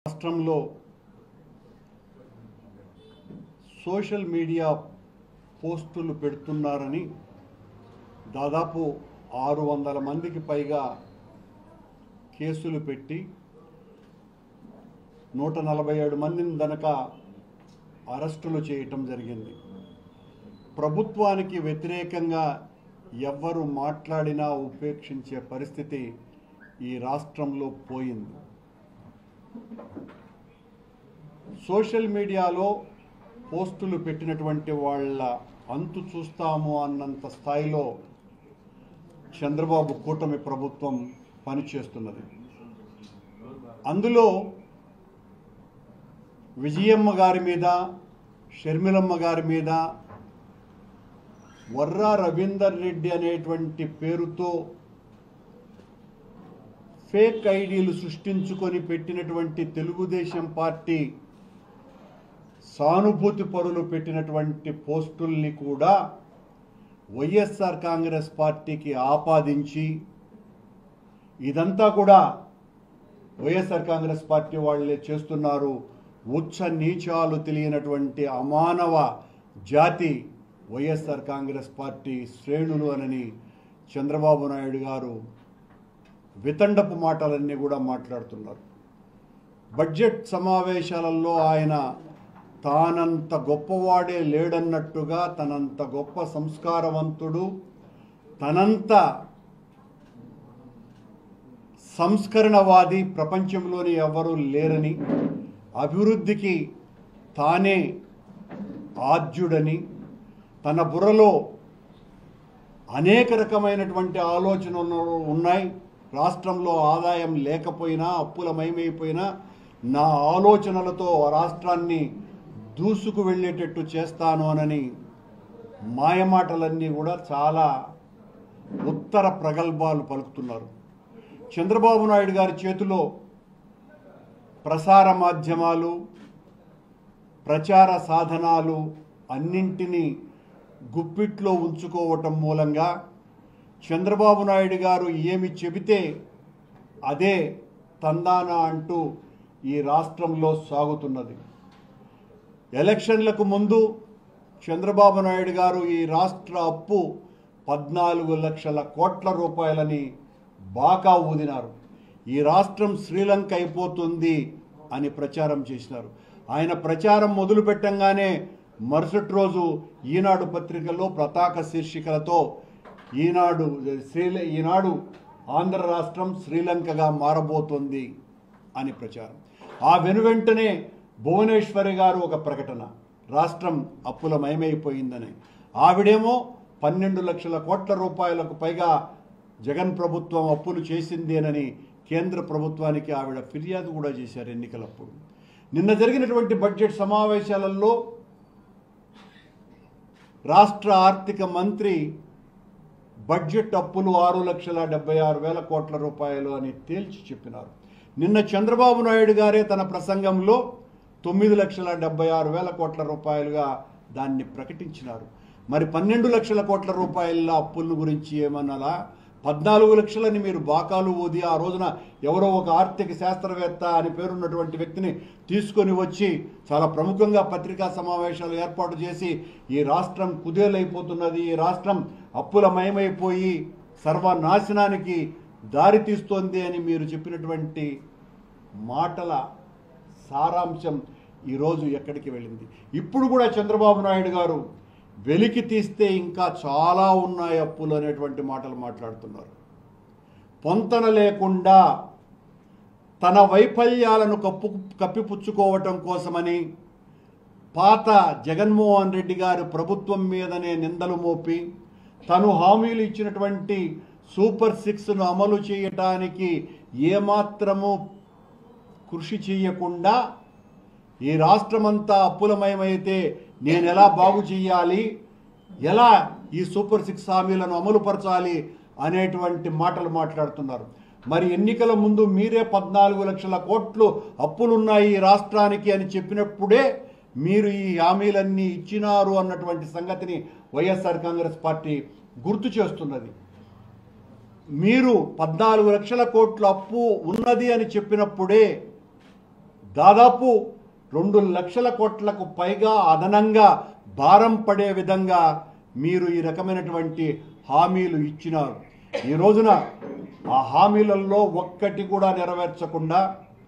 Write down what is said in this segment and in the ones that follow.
రాష్ట్రంలో social media పోస్టులు పెడుతున్నారని దాదాపు ఆరు వందల మందికి పైగా కేసులు పెట్టి నూట నలభై ఏడు మందిని దనక అరెస్టులు చేయటం జరిగింది ప్రభుత్వానికి వ్యతిరేకంగా ఎవ్వరు మాట్లాడినా ఉపేక్షించే పరిస్థితి ఈ రాష్ట్రంలో పోయింది సోషల్ మీడియాలో పోస్టులు పెట్టినటువంటి వాళ్ళ అంతు చూస్తాము అన్నంత స్థాయిలో చంద్రబాబు కూటమి ప్రభుత్వం పనిచేస్తున్నది అందులో విజయమ్మ గారి మీద షర్మిలమ్మ గారి మీద వర్రా రవీందర్ రెడ్డి అనేటువంటి పేరుతో ఫేక్ ఐడీలు సృష్టించుకొని పెట్టినటువంటి తెలుగుదేశం పార్టీ సానుభూతి పరులు పెట్టినటువంటి పోస్టుల్ని కూడా వైఎస్ఆర్ కాంగ్రెస్ పార్టీకి ఆపాదించి ఇదంతా కూడా వైఎస్ఆర్ కాంగ్రెస్ పార్టీ వాళ్ళే చేస్తున్నారు ఉచ్చ నీచాలు తెలియనటువంటి అమానవ జాతి వైఎస్ఆర్ కాంగ్రెస్ పార్టీ శ్రేణులు అనని చంద్రబాబు నాయుడు గారు వితండపు మాటలన్నీ కూడా మాట్లాడుతున్నారు బడ్జెట్ సమావేశాలలో ఆయన తానంత గొప్పవాడే లేడన్నట్టుగా తనంత గొప్ప సంస్కారవంతుడు తనంత సంస్కరణవాది ప్రపంచంలోని ఎవరూ లేరని అభివృద్ధికి తానే ఆద్యుడని తన బుర్రలో అనేక రకమైనటువంటి ఆలోచనలు ఉన్నాయి రాష్ట్రంలో ఆదాయం లేకపోయినా అప్పులమయమైపోయినా నా ఆలోచనలతో ఆ రాష్ట్రాన్ని దూసుకు వెళ్ళేటట్టు చేస్తాను అనని మాయమాటలన్నీ కూడా చాలా ఉత్తర ప్రగల్భాలు పలుకుతున్నారు చంద్రబాబు నాయుడు గారి చేతిలో ప్రసార మాధ్యమాలు ప్రచార సాధనాలు అన్నింటినీ గుప్పిట్లో ఉంచుకోవటం మూలంగా చంద్రబాబు నాయుడు గారు ఏమి చెబితే అదే తందాన అంటూ ఈ రాష్ట్రంలో సాగుతున్నది ఎలక్షన్లకు ముందు చంద్రబాబు నాయుడు గారు ఈ రాష్ట్ర అప్పు పద్నాలుగు లక్షల కోట్ల రూపాయలని బాకా ఊదినారు ఈ రాష్ట్రం శ్రీలంక అయిపోతుంది అని ప్రచారం చేసినారు ఆయన ప్రచారం మొదలు పెట్టంగానే మరుసటి రోజు ఈనాడు పత్రికలో పతాక శీర్షికలతో ఈనాడు శ్రీల ఈనాడు ఆంధ్ర రాష్ట్రం శ్రీలంకగా మారబోతోంది అని ప్రచారం ఆ వెనువెంటనే భువనేశ్వరి గారు ఒక ప్రకటన రాష్ట్రం అప్పులమయమైపోయిందని ఆవిడేమో పన్నెండు లక్షల కోట్ల రూపాయలకు పైగా జగన్ ప్రభుత్వం అప్పులు చేసిందేనని కేంద్ర ప్రభుత్వానికి ఆవిడ ఫిర్యాదు కూడా చేశారు ఎన్నికలప్పుడు నిన్న జరిగినటువంటి బడ్జెట్ సమావేశాలలో రాష్ట్ర ఆర్థిక మంత్రి బడ్జెట్ అప్పులు ఆరు లక్షల డెబ్బై ఆరు వేల కోట్ల రూపాయలు అని తేల్చి చెప్పినారు నిన్న చంద్రబాబు నాయుడు గారే తన ప్రసంగంలో తొమ్మిది లక్షల డెబ్బై ఆరు వేల కోట్ల రూపాయలుగా దాన్ని ప్రకటించినారు మరి పన్నెండు లక్షల కోట్ల రూపాయల అప్పుల గురించి ఏమన్నారా పద్నాలుగు లక్షలని మీరు బాకాలు ఊది ఆ రోజున ఎవరో ఒక ఆర్థిక శాస్త్రవేత్త అని పేరున్నటువంటి వ్యక్తిని తీసుకొని వచ్చి చాలా ప్రముఖంగా పత్రికా సమావేశాలు ఏర్పాటు చేసి ఈ రాష్ట్రం కుదేలైపోతున్నది ఈ రాష్ట్రం అప్పులమయమైపోయి సర్వనాశనానికి దారి తీస్తోంది అని మీరు చెప్పినటువంటి మాటల సారాంశం ఈరోజు ఎక్కడికి వెళ్ళింది ఇప్పుడు కూడా చంద్రబాబు నాయుడు గారు వెలికి తీస్తే ఇంకా చాలా ఉన్నాయి అప్పులు అనేటువంటి మాటలు మాట్లాడుతున్నారు పొంతన లేకుండా తన వైఫల్యాలను కప్పు కప్పిపుచ్చుకోవటం కోసమని పాత జగన్మోహన్ రెడ్డి గారి ప్రభుత్వం మీదనే నిందలు మోపి తను హామీలు ఇచ్చినటువంటి సూపర్ సిక్స్ను అమలు చేయటానికి ఏమాత్రము కృషి చేయకుండా ఈ రాష్ట్రమంతా అప్పులమయమైతే నేను ఎలా బాగు చేయాలి ఎలా ఈ సూపర్ సిక్స్ హామీలను అమలుపరచాలి అనేటువంటి మాటలు మాట్లాడుతున్నారు మరి ఎన్నికల ముందు మీరే పద్నాలుగు లక్షల కోట్లు అప్పులున్నాయి ఈ రాష్ట్రానికి అని చెప్పినప్పుడే మీరు ఈ హామీలన్నీ ఇచ్చినారు అన్నటువంటి సంగతిని వైఎస్ఆర్ కాంగ్రెస్ పార్టీ గుర్తు చేస్తున్నది మీరు పద్నాలుగు లక్షల కోట్ల అప్పు ఉన్నది అని చెప్పినప్పుడే దాదాపు రెండు లక్షల కోట్లకు పైగా అదనంగా భారం పడే విధంగా మీరు ఈ రకమైనటువంటి హామీలు ఇచ్చినారు ఈ రోజున ఆ హామీలలో ఒక్కటి కూడా నెరవేర్చకుండా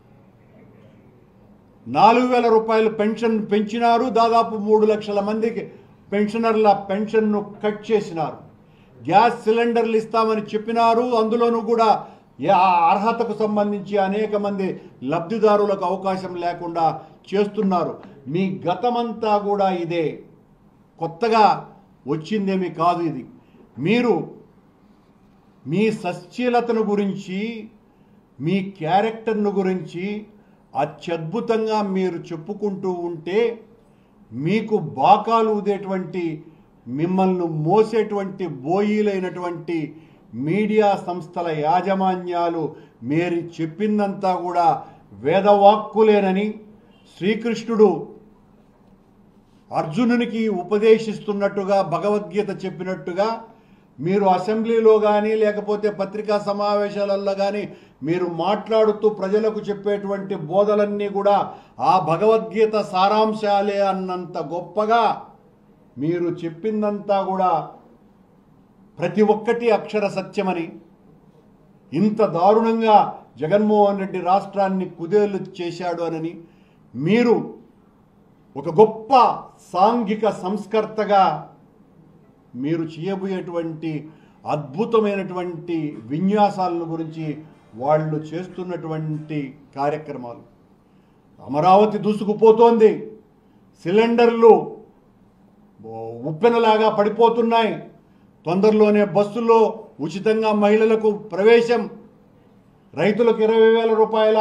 నాలుగు వేల రూపాయలు పెన్షన్ పెంచినారు దాదాపు మూడు లక్షల మందికి పెన్షనర్ల పెన్షన్ను కట్ చేసినారు గ్యాస్ సిలిండర్లు ఇస్తామని చెప్పినారు అందులోనూ కూడా ఏ- ఆ అర్హతకు సంబంధించి అనేక మంది లబ్ధిదారులకు అవకాశం లేకుండా చేస్తున్నారు మీ గతమంతా కూడా ఇదే కొత్తగా వచ్చిందేమి కాదు ఇది మీరు మీ సశ్చీలతను గురించి మీ క్యారెక్టర్ను గురించి అత్యద్భుతంగా మీరు చెప్పుకుంటూ ఉంటే మీకు బాకాలు ఊదేటువంటి మిమ్మల్ని మోసేటువంటి బోయీలైనటువంటి మీడియా సంస్థల యాజమాన్యాలు మీరు చెప్పిందంతా కూడా వేదవాక్కులేనని శ్రీకృష్ణుడు అర్జునునికి ఉపదేశిస్తున్నట్టుగా భగవద్గీత చెప్పినట్టుగా మీరు అసెంబ్లీలో కానీ లేకపోతే పత్రికా సమావేశాలలో కానీ మీరు మాట్లాడుతూ ప్రజలకు చెప్పేటువంటి బోధలన్నీ కూడా ఆ భగవద్గీత సారాంశాలే అన్నంత గొప్పగా మీరు చెప్పిందంతా కూడా ప్రతి ఒక్కటి అక్షర సత్యమని ఇంత దారుణంగా జగన్మోహన్ రెడ్డి రాష్ట్రాన్ని కుదేలు చేశాడు అనని మీరు ఒక గొప్ప సాంఘిక సంస్కర్తగా మీరు చేయబోయేటువంటి అద్భుతమైనటువంటి విన్యాసాలను గురించి వాళ్ళు చేస్తున్నటువంటి కార్యక్రమాలు అమరావతి దూసుకుపోతోంది సిలిండర్లు ఉప్పెనలాగా పడిపోతున్నాయి తొందరలోనే బస్సుల్లో ఉచితంగా మహిళలకు ప్రవేశం రైతులకు ఇరవై వేల రూపాయల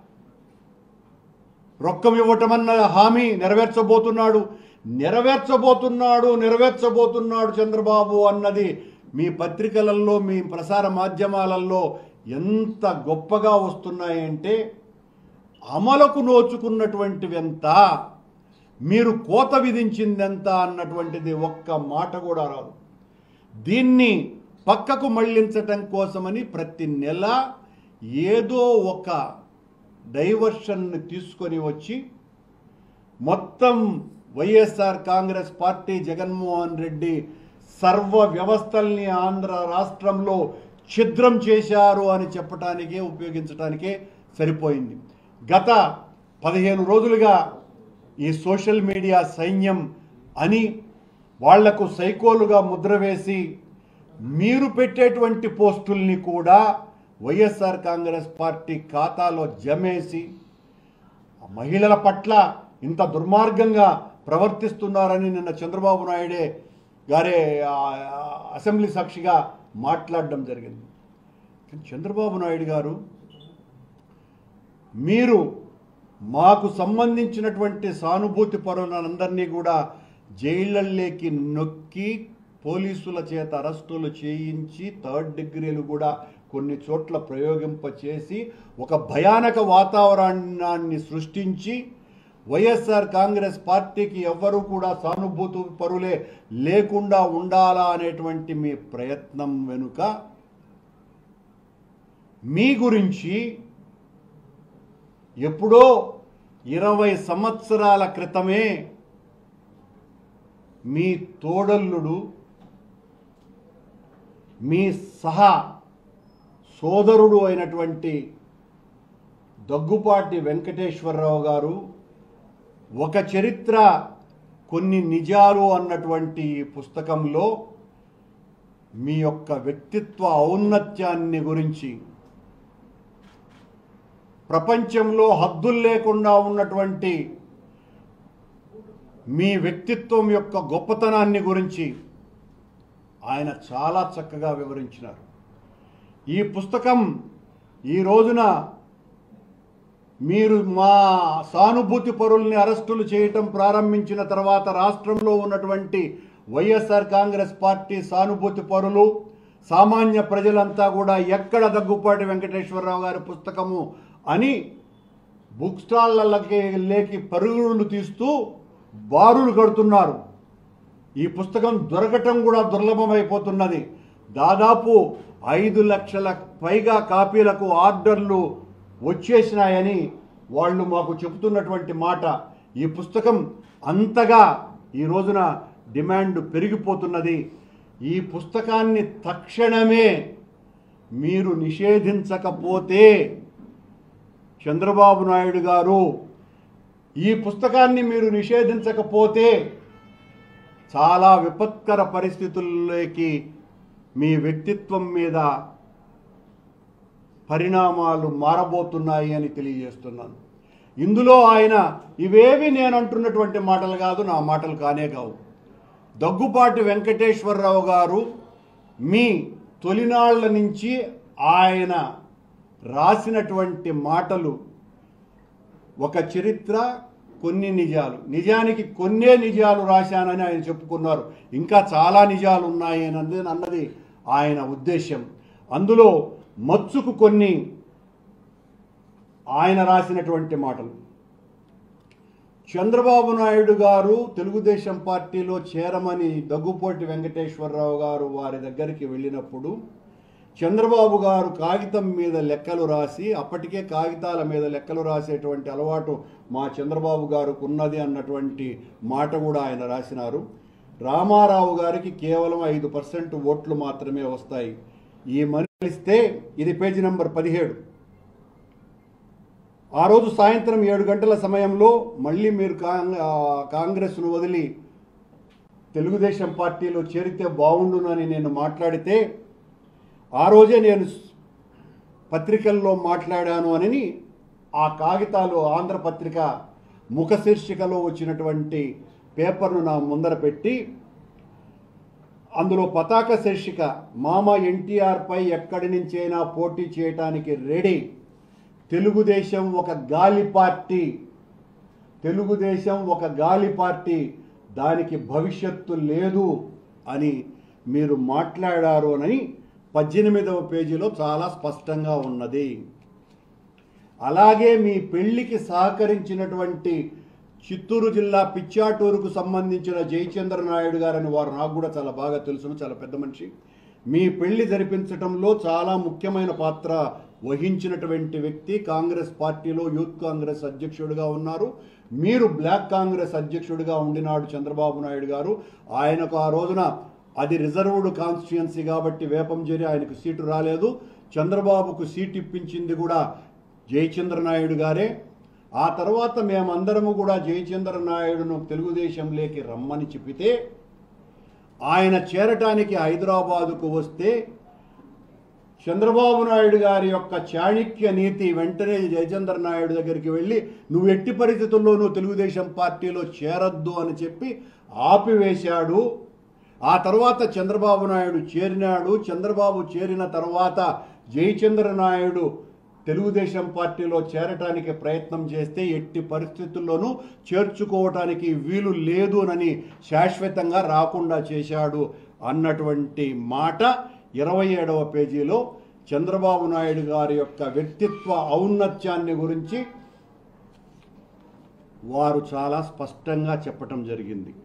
రొక్కం ఇవ్వటమన్న హామీ నెరవేర్చబోతున్నాడు నెరవేర్చబోతున్నాడు నెరవేర్చబోతున్నాడు చంద్రబాబు అన్నది మీ పత్రికలలో మీ ప్రసార మాధ్యమాలలో ఎంత గొప్పగా వస్తున్నాయంటే అమలుకు నోచుకున్నటువంటివి ఎంత మీరు కోత విధించిందెంత అన్నటువంటిది ఒక్క మాట కూడా రాదు దీన్ని పక్కకు మళ్లించటం కోసమని ప్రతి నెల ఏదో ఒక డైవర్షన్ని తీసుకొని వచ్చి మొత్తం వైఎస్ఆర్ కాంగ్రెస్ పార్టీ జగన్మోహన్ రెడ్డి సర్వ వ్యవస్థల్ని ఆంధ్ర రాష్ట్రంలో ఛిద్రం చేశారు అని చెప్పటానికే ఉపయోగించటానికే సరిపోయింది గత పదిహేను రోజులుగా ఈ సోషల్ మీడియా సైన్యం అని వాళ్లకు సైకోలుగా ముద్ర వేసి మీరు పెట్టేటువంటి పోస్టుల్ని కూడా వైఎస్ఆర్ కాంగ్రెస్ పార్టీ ఖాతాలో జమేసి ఆ మహిళల పట్ల ఇంత దుర్మార్గంగా ప్రవర్తిస్తున్నారని నిన్న చంద్రబాబు నాయుడే గారే ఆ, ఆ, అసెంబ్లీ సాక్షిగా మాట్లాడడం జరిగింది కానీ చంద్రబాబు నాయుడు గారు మీరు మాకు సంబంధించినటువంటి సానుభూతి పరులందరినీ కూడా జైళ్ళల్లోకి నొక్కి పోలీసుల చేత అరెస్టులు చేయించి థర్డ్ డిగ్రీలు కూడా కొన్ని చోట్ల ప్రయోగింపచేసి ఒక భయానక వాతావరణాన్ని సృష్టించి వైఎస్ఆర్ కాంగ్రెస్ పార్టీకి ఎవ్వరూ కూడా సానుభూతి పరులే లేకుండా ఉండాలా అనేటువంటి మీ ప్రయత్నం వెనుక మీ గురించి ఎప్పుడో ఇరవై సంవత్సరాల క్రితమే మీ తోడల్లుడు మీ సహా సోదరుడు అయినటువంటి దగ్గుపాటి వెంకటేశ్వరరావు గారు ఒక చరిత్ర కొన్ని నిజాలు అన్నటువంటి ఈ పుస్తకంలో మీ యొక్క వ్యక్తిత్వ ఔన్నత్యాన్ని గురించి ప్రపంచంలో హద్దులు లేకుండా ఉన్నటువంటి మీ వ్యక్తిత్వం యొక్క గొప్పతనాన్ని గురించి ఆయన చాలా చక్కగా వివరించినారు ఈ పుస్తకం ఈ రోజున మీరు మా సానుభూతి పరుల్ని అరెస్టులు చేయటం ప్రారంభించిన తర్వాత రాష్ట్రంలో ఉన్నటువంటి వైఎస్ఆర్ కాంగ్రెస్ పార్టీ సానుభూతి పరులు సామాన్య ప్రజలంతా కూడా ఎక్కడ దగ్గుపాటి వెంకటేశ్వరరావు గారి పుస్తకము అని బుక్ స్టాళ్ళకి లేకి పరుగులు తీస్తూ బారులు కడుతున్నారు ఈ పుస్తకం దొరకటం కూడా దుర్లభమైపోతున్నది దాదాపు ఐదు లక్షల పైగా కాపీలకు ఆర్డర్లు వచ్చేసినాయని వాళ్ళు మాకు చెబుతున్నటువంటి మాట ఈ పుస్తకం అంతగా ఈ రోజున డిమాండ్ పెరిగిపోతున్నది ఈ పుస్తకాన్ని తక్షణమే మీరు నిషేధించకపోతే చంద్రబాబు నాయుడు గారు ఈ పుస్తకాన్ని మీరు నిషేధించకపోతే చాలా విపత్కర పరిస్థితుల్లోకి మీ వ్యక్తిత్వం మీద పరిణామాలు మారబోతున్నాయి అని తెలియజేస్తున్నాను ఇందులో ఆయన ఇవేవి నేను అంటున్నటువంటి మాటలు కాదు నా మాటలు కానే కావు దగ్గుపాటి వెంకటేశ్వరరావు గారు మీ తొలినాళ్ల నుంచి ఆయన రాసినటువంటి మాటలు ఒక చరిత్ర కొన్ని నిజాలు నిజానికి కొన్నే నిజాలు రాశానని ఆయన చెప్పుకున్నారు ఇంకా చాలా నిజాలు ఉన్నాయి అన్నది అన్నది ఆయన ఉద్దేశం అందులో మచ్చుకు కొన్ని ఆయన రాసినటువంటి మాటలు చంద్రబాబు నాయుడు గారు తెలుగుదేశం పార్టీలో చేరమని దగ్గుపోటి వెంకటేశ్వరరావు గారు వారి దగ్గరికి వెళ్ళినప్పుడు చంద్రబాబు గారు కాగితం మీద లెక్కలు రాసి అప్పటికే కాగితాల మీద లెక్కలు రాసేటువంటి అలవాటు మా చంద్రబాబు గారికి ఉన్నది అన్నటువంటి మాట కూడా ఆయన రాసినారు రామారావు గారికి కేవలం ఐదు పర్సెంట్ ఓట్లు మాత్రమే వస్తాయి ఈ మనిస్తే ఇది పేజీ నెంబర్ పదిహేడు ఆ రోజు సాయంత్రం ఏడు గంటల సమయంలో మళ్ళీ మీరు కాంగ్- ఆ, కాంగ్రెస్ను వదిలి తెలుగుదేశం పార్టీలో చేరితే బాగుండునని నేను మాట్లాడితే ఆ రోజే నేను స్- పత్రికల్లో మాట్లాడాను అని ఆ కాగితాలు ఆంధ్రపత్రిక ముఖ శీర్షికలో వచ్చినటువంటి పేపర్ను నా ముందర పెట్టి అందులో పతాక శీర్షిక మామ ఎన్టీఆర్ పై ఎక్కడి నుంచైనా పోటీ చేయటానికి రెడీ తెలుగుదేశం ఒక గాలి పార్టీ తెలుగుదేశం ఒక గాలి పార్టీ దానికి భవిష్యత్తు లేదు అని మీరు మాట్లాడారు అని పద్దెనిమిదవ పేజీలో చాలా స్పష్టంగా ఉన్నది అలాగే మీ పెళ్లికి సహకరించినటువంటి చిత్తూరు జిల్లా పిచ్చాటూరుకు సంబంధించిన జయచంద్ర నాయుడు గారని వారు నాకు కూడా చాలా బాగా తెలుసును చాలా పెద్ద మనిషి మీ పెళ్లి జరిపించటంలో చాలా ముఖ్యమైన పాత్ర వహించినటువంటి వ్యక్తి కాంగ్రెస్ పార్టీలో యూత్ కాంగ్రెస్ అధ్యక్షుడిగా ఉన్నారు మీరు బ్లాక్ కాంగ్రెస్ అధ్యక్షుడిగా ఉండినాడు చంద్రబాబు నాయుడు గారు ఆయనకు ఆ రోజున అది రిజర్వ్డ్ కాన్స్టిట్యుయెన్సీ కాబట్టి వేపంజేరి ఆయనకు సీటు రాలేదు చంద్రబాబుకు సీటు ఇప్పించింది కూడా జయచంద్ర నాయుడు గారే ఆ తర్వాత మేమందరము కూడా జయచంద్ర నాయుడును తెలుగుదేశంలోకి రమ్మని చెప్పితే ఆయన చేరటానికి హైదరాబాదుకు వస్తే చంద్రబాబు నాయుడు గారి యొక్క చాణక్య నీతి వెంటనే జయచంద్ర నాయుడు దగ్గరికి వెళ్ళి నువ్వు ఎట్టి పరిస్థితుల్లోనూ తెలుగుదేశం పార్టీలో చేరొద్దు అని చెప్పి ఆపివేశాడు ఆ తర్వాత చంద్రబాబు నాయుడు చేరినాడు చంద్రబాబు చేరిన తర్వాత జయచంద్ర నాయుడు తెలుగుదేశం పార్టీలో చేరటానికి ప్రయత్నం చేస్తే ఎట్టి పరిస్థితుల్లోనూ చేర్చుకోవటానికి వీలు లేదు అని శాశ్వతంగా రాకుండా చేశాడు అన్నటువంటి మాట ఇరవై ఏడవ పేజీలో చంద్రబాబు నాయుడు గారి యొక్క వ్యక్తిత్వ ఔన్నత్యాన్ని గురించి వారు చాలా స్పష్టంగా చెప్పటం జరిగింది